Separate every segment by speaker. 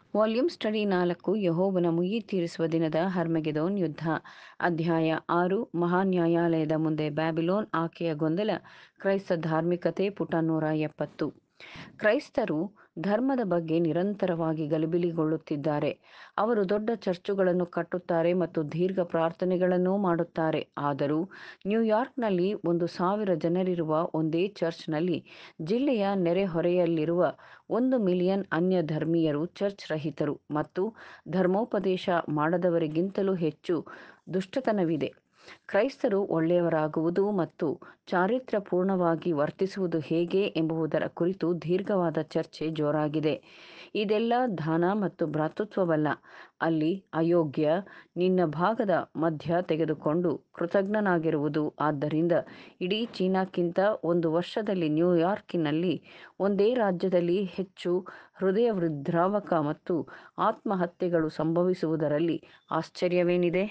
Speaker 1: volume study ನಾಲ್ಕು ಯೆಹೋವನ ಮುಯ್ಯಿ ತೀರಿಸುವ ದಿನದ ಹರ್ಮೆಗೆದೋನ್ ಯುದ್ಧ ಅಧ್ಯಾಯ ಆರು ಮಹಾನ್ಯಾಯಾಲಯದ ಮುಂದೆ ಬ್ಯಾಬಿಲೋನ್ ಆಕೆಯ ಗೊಂದಲ ಕ್ರೈಸ್ತ ಧಾರ್ಮಿಕತೆ ಪುಟ ನೂರ ಎಪ್ಪತ್ತು ಕ್ರೈಸ್ತರು ಧರ್ಮದ ಬಗ್ಗೆ ನಿರಂತರವಾಗಿ ಗಲಿಬಿಲಿಗೊಳ್ಳುತ್ತಿದ್ದಾರೆ ಅವರು ದೊಡ್ಡ ಚರ್ಚುಗಳನ್ನು ಕಟ್ಟುತ್ತಾರೆ ಮತ್ತು ದೀರ್ಘ ಪ್ರಾರ್ಥನೆಗಳನ್ನೂ ಮಾಡುತ್ತಾರೆ ಆದರೂ ನ್ಯೂಯಾರ್ಕ್ನಲ್ಲಿ ಒಂದು ಸಾವಿರ ಜನರಿರುವ ಒಂದೇ ಚರ್ಚ್ನಲ್ಲಿ ಜಿಲ್ಲೆಯ ನೆರೆಹೊರೆಯಲ್ಲಿರುವ ಒಂದು ಮಿಲಿಯನ್ ಅನ್ಯ ಧರ್ಮೀಯರು ಚರ್ಚ್ ರಹಿತರು ಮತ್ತು ಧರ್ಮೋಪದೇಶ ಮಾಡದವರಿಗಿಂತಲೂ ಹೆಚ್ಚು ದುಷ್ಟತನವಿದೆ ಕ್ರೈಸ್ತರು ಒಳ್ಳೆಯವರಾಗುವುದು ಮತ್ತು ಚಾರಿತ್ರ್ಯಪೂರ್ಣವಾಗಿ ವರ್ತಿಸುವುದು ಹೇಗೆ ಎಂಬುದರ ಕುರಿತು ದೀರ್ಘವಾದ ಚರ್ಚೆ ಜೋರಾಗಿದೆ ಇದೆಲ್ಲ ದಾನ ಮತ್ತು ಭ್ರಾತೃತ್ವವಲ್ಲ ಅಲ್ಲಿ ಅಯೋಗ್ಯ ನಿನ್ನ ಭಾಗದ ಮಧ್ಯ ತೆಗೆದುಕೊಂಡು ಕೃತಜ್ಞನಾಗಿರುವುದು ಆದ್ದರಿಂದ ಇಡೀ ಚೀನಾಕ್ಕಿಂತ ಒಂದು ವರ್ಷದಲ್ಲಿ ನ್ಯೂಯಾರ್ಕಿನಲ್ಲಿ ಒಂದೇ ರಾಜ್ಯದಲ್ಲಿ ಹೆಚ್ಚು ಹೃದಯ ವೃದ್ಧಾವಕ ಮತ್ತು ಆತ್ಮಹತ್ಯೆಗಳು ಸಂಭವಿಸುವುದರಲ್ಲಿ ಆಶ್ಚರ್ಯವೇನಿದೆ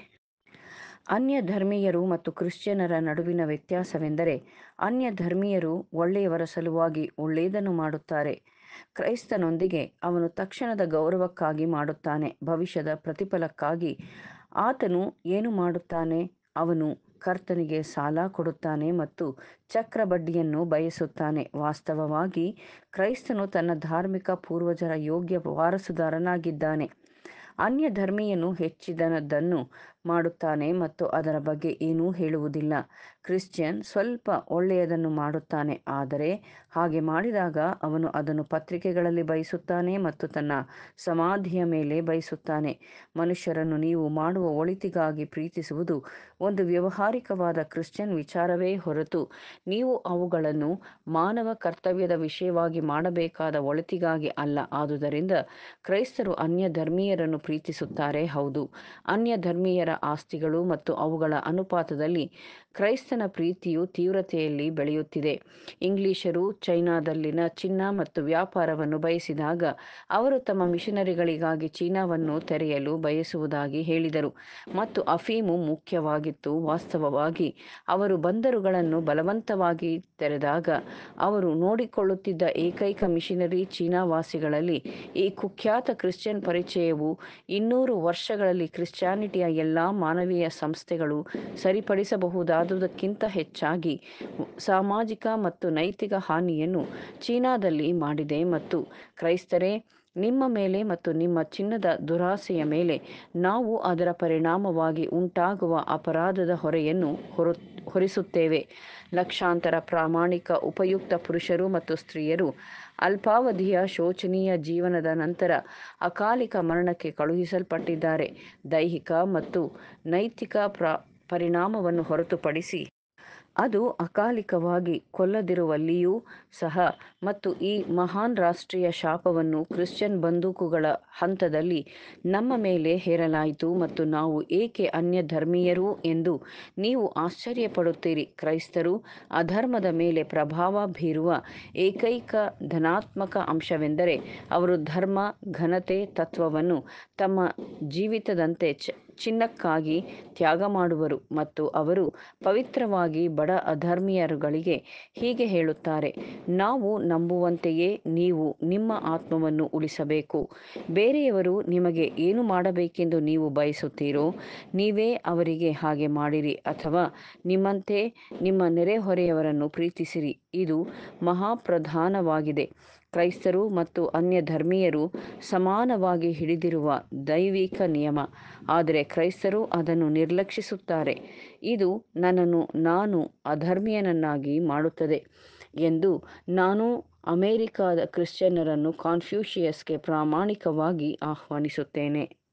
Speaker 1: ಅನ್ಯ ಧರ್ಮೀಯರು ಮತ್ತು ಕ್ರಿಶ್ಚಿಯನ್ನರ ನಡುವಿನ ವ್ಯತ್ಯಾಸವೆಂದರೆ ಅನ್ಯ ಧರ್ಮೀಯರು ಒಳ್ಳೆಯವರ ಸಲುವಾಗಿ ಒಳ್ಳೆಯದನ್ನು ಮಾಡುತ್ತಾರೆ ಕ್ರೈಸ್ತನೊಂದಿಗೆ ಅವನು ತಕ್ಷಣದ ಗೌರವಕ್ಕಾಗಿ ಮಾಡುತ್ತಾನೆ ಭವಿಷ್ಯದ ಪ್ರತಿಫಲಕ್ಕಾಗಿ ಆತನು ಏನು ಮಾಡುತ್ತಾನೆ ಅವನು ಕರ್ತನಿಗೆ ಸಾಲ ಕೊಡುತ್ತಾನೆ ಮತ್ತು ಚಕ್ರ ಬಡ್ಡಿಯನ್ನು ಬಯಸುತ್ತಾನೆ ವಾಸ್ತವವಾಗಿ ಕ್ರೈಸ್ತನು ತನ್ನ ಧಾರ್ಮಿಕ ಪೂರ್ವಜರ ಯೋಗ್ಯ ವಾರಸುದಾರನಾಗಿದ್ದಾನೆ ಅನ್ಯ ಧರ್ಮೀಯನು ಹೆಚ್ಚಿನದನ್ನು ಮಾಡುತ್ತಾನೆ ಮತ್ತು ಅದರ ಬಗ್ಗೆ ಏನೂ ಹೇಳುವುದಿಲ್ಲ ಕ್ರಿಶ್ಚಿಯನ್ ಸ್ವಲ್ಪ ಒಳ್ಳೆಯದನ್ನು ಮಾಡುತ್ತಾನೆ ಆದರೆ ಹಾಗೆ ಮಾಡಿದಾಗ ಅವನು ಅದನ್ನು ಪತ್ರಿಕೆಗಳಲ್ಲಿ ಬಯಸುತ್ತಾನೆ ಮತ್ತು ತನ್ನ ಸಮಾಧಿಯ ಮೇಲೆ ಬಯಸುತ್ತಾನೆ ಮನುಷ್ಯರನ್ನು ನೀವು ಮಾಡುವ ಒಳಿತಿಗಾಗಿ ಪ್ರೀತಿಸುವುದು ಒಂದು ವ್ಯವಹಾರಿಕವಾದ ಕ್ರಿಶ್ಚಿಯನ್ ವಿಚಾರವೇ ಹೊರತು ನೀವು ಅವುಗಳನ್ನು ಮಾನವ ಕರ್ತವ್ಯದ ವಿಷಯವಾಗಿ ಮಾಡಬೇಕಾದ ಒಳಿತಿಗಾಗಿ ಅಲ್ಲ ಆದುದರಿಂದ ಕ್ರೈಸ್ತರು ಅನ್ಯ ಧರ್ಮೀಯರನ್ನು ಪ್ರೀತಿಸುತ್ತಾರೆ ಹೌದು ಅನ್ಯ ಧರ್ಮೀಯರ ಆಸ್ತಿಗಳು ಮತ್ತು ಅವುಗಳ ಅನುಪಾತದಲ್ಲಿ ಕ್ರೈಸ್ತನ ಪ್ರೀತಿಯು ತೀವ್ರತೆಯಲ್ಲಿ ಬೆಳೆಯುತ್ತಿದೆ ಇಂಗ್ಲಿಷರು ಚೈನಾದಲ್ಲಿನ ಚಿನ್ನ ಮತ್ತು ವ್ಯಾಪಾರವನ್ನು ಬಯಸಿದಾಗ ಅವರು ತಮ್ಮ ಮಿಷನರಿಗಳಿಗಾಗಿ ಚೀನಾವನ್ನು ತೆರೆಯಲು ಬಯಸುವುದಾಗಿ ಹೇಳಿದರು ಮತ್ತು ಅಫೀಮು ಮುಖ್ಯವಾಗಿತ್ತು ವಾಸ್ತವವಾಗಿ ಅವರು ಬಂದರುಗಳನ್ನು ಬಲವಂತವಾಗಿ ತೆರೆದಾಗ ಅವರು ನೋಡಿಕೊಳ್ಳುತ್ತಿದ್ದ ಏಕೈಕ ಮಿಷನರಿ ಚೀನಾವಾಸಿಗಳಲ್ಲಿ ಈ ಕುಖ್ಯಾತ ಕ್ರಿಶ್ಚಿಯನ್ ಪರಿಚಯವು ಇನ್ನೂರು ವರ್ಷಗಳಲ್ಲಿ ಕ್ರಿಶ್ಚಿಯಾನಿಟಿಯ ಎಲ್ಲ ಮಾನವೀಯ ಸಂಸ್ಥೆಗಳು ಸರಿಪಡಿಸಬಹುದಾದುದಕ್ಕಿಂತ ಹೆಚ್ಚಾಗಿ ಸಾಮಾಜಿಕ ಮತ್ತು ನೈತಿಕ ಹಾನಿಯನ್ನು ಚೀನಾದಲ್ಲಿ ಮಾಡಿದೆ ಮತ್ತು ಕ್ರೈಸ್ತರೇ ನಿಮ್ಮ ಮೇಲೆ ಮತ್ತು ನಿಮ್ಮ ಚಿನ್ನದ ದುರಾಸೆಯ ಮೇಲೆ ನಾವು ಅದರ ಪರಿಣಾಮವಾಗಿ ಉಂಟಾಗುವ ಅಪರಾಧದ ಹೊರೆಯನ್ನು ಹೊರ ಹೊರಿಸುತ್ತೇವೆ ಲಕ್ಷಾಂತರ ಪ್ರಾಮಾಣಿಕ ಉಪಯುಕ್ತ ಪುರುಷರು ಮತ್ತು ಸ್ತ್ರೀಯರು ಅಲ್ಪಾವಧಿಯ ಶೋಚನೀಯ ಜೀವನದ ನಂತರ ಅಕಾಲಿಕ ಮರಣಕ್ಕೆ ಕಳುಹಿಸಲ್ಪಟ್ಟಿದ್ದಾರೆ ದೈಹಿಕ ಮತ್ತು ನೈತಿಕ ಪ್ರ ಪರಿಣಾಮವನ್ನು ಹೊರತುಪಡಿಸಿ ಅದು ಅಕಾಲಿಕವಾಗಿ ಕೊಲ್ಲದಿರುವಲ್ಲಿಯೂ ಸಹ ಮತ್ತು ಈ ಮಹಾನ್ ರಾಷ್ಟ್ರೀಯ ಶಾಪವನ್ನು ಕ್ರಿಶ್ಚಿಯನ್ ಬಂದೂಕುಗಳ ಹಂತದಲ್ಲಿ ನಮ್ಮ ಮೇಲೆ ಹೇರಲಾಯಿತು ಮತ್ತು ನಾವು ಏಕೆ ಅನ್ಯ ಧರ್ಮೀಯರು ಎಂದು ನೀವು ಆಶ್ಚರ್ಯಪಡುತ್ತೀರಿ ಕ್ರೈಸ್ತರು ಅಧರ್ಮದ ಮೇಲೆ ಪ್ರಭಾವ ಬೀರುವ ಏಕೈಕ ಧನಾತ್ಮಕ ಅಂಶವೆಂದರೆ ಅವರು ಧರ್ಮ ಘನತೆ ತತ್ವವನ್ನು ತಮ್ಮ ಜೀವಿತದಂತೆ ಚಿನ್ನಕ್ಕಾಗಿ ತ್ಯಾಗ ಮಾಡುವರು ಮತ್ತು ಅವರು ಪವಿತ್ರವಾಗಿ ಬಡ ಅಧರ್ಮೀಯರುಗಳಿಗೆ ಹೀಗೆ ಹೇಳುತ್ತಾರೆ ನಾವು ನಂಬುವಂತೆಯೇ ನೀವು ನಿಮ್ಮ ಆತ್ಮವನ್ನು ಉಳಿಸಬೇಕು ಬೇರೆಯವರು ನಿಮಗೆ ಏನು ಮಾಡಬೇಕೆಂದು ನೀವು ಬಯಸುತ್ತೀರೋ ನೀವೇ ಅವರಿಗೆ ಹಾಗೆ ಮಾಡಿರಿ ಅಥವಾ ನಿಮ್ಮಂತೆ ನಿಮ್ಮ ನೆರೆಹೊರೆಯವರನ್ನು ಪ್ರೀತಿಸಿರಿ ಇದು ಮಹಾಪ್ರಧಾನವಾಗಿದೆ ಕ್ರೈಸ್ತರು ಮತ್ತು ಅನ್ಯ ಧರ್ಮೀಯರು ಸಮಾನವಾಗಿ ಹಿಡಿದಿರುವ ದೈವಿಕ ನಿಯಮ ಆದರೆ ಕ್ರೈಸ್ತರು ಅದನ್ನು ನಿರ್ಲಕ್ಷಿಸುತ್ತಾರೆ ಇದು ನನ್ನನ್ನು ನಾನು ಅಧರ್ಮೀಯನನ್ನಾಗಿ ಮಾಡುತ್ತದೆ ಎಂದು ನಾನು ಅಮೇರಿಕಾದ ಕ್ರಿಶ್ಚಿಯನ್ನರನ್ನು ಕಾನ್ಫ್ಯೂಷಿಯಸ್ಗೆ ಪ್ರಾಮಾಣಿಕವಾಗಿ ಆಹ್ವಾನಿಸುತ್ತೇನೆ